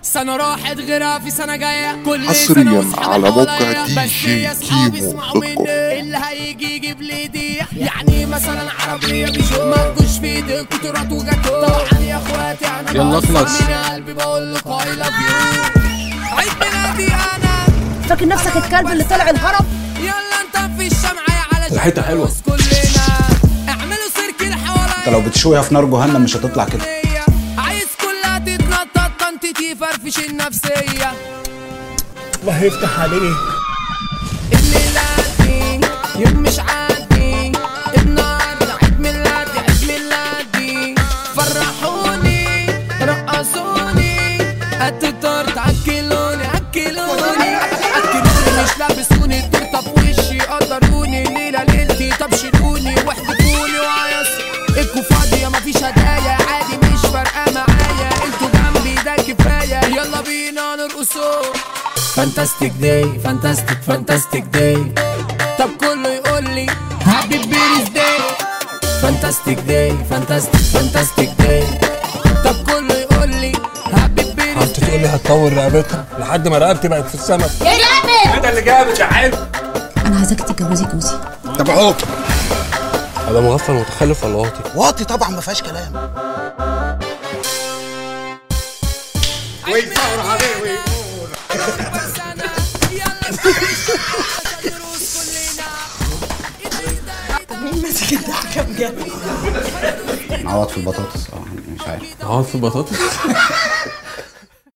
سنة راحت غيرها في سنة جاية كل حصرياً سنة وسحب على موقع حواليا. دي بس جي يا صحابي كيمو اسمعوا دوت مني كوم. اللي هيجي يجيب لي دي يعني مثلا عربية بيجو ما تجوش في ايدك كترات وجاتو طبعا يا اخواتي انا يلا بهزر اخلص. من قلبي بقول لكم اي لاف يو عيد ميلادي انا فاكر نفسك الكلب اللي طلع الهرب يلا انت في الشمعة يا على ريحتها حلوة. كلنا اعملوا سيركل حواليا انت لو بتشويها في نار جهنم مش هتطلع كده عايز كلها تتنطط طنطتي فرفش النفسية الله يفتح عليك الليلة دي يوم مش عادي النهاردة عيد ميلادي عيد ميلادي فرحوني رقصوني هاتوا تورت اكلوني اكلوني اكلوني مش لابسوني التورته في وشي قدروني ليلة ليلتي طب شيلوني واحدفوني وعيصوا الكو فاضية مفيش هدايا عادي مش فارقة معايا انتوا جنبي ده كفاية يلا بينا نرقصوا فانتاستيك داي فانتاستيك فانتاستيك داي طب كله يقول لي هابي بيرث داي فانتاستيك داي فانتاستيك فانتاستيك داي طب كله يقول لي هابي بيرث انت تقول لي هتطور رقبتها لحد ما رقبتي بقت في السما انا عايزاك تتجوزي جوزي طب اهو هذا مغفل متخلف ولا واطي؟ واطي طبعا ما فيهاش كلام نعوض في البطاطس اه مش عارف اقعد في البطاطس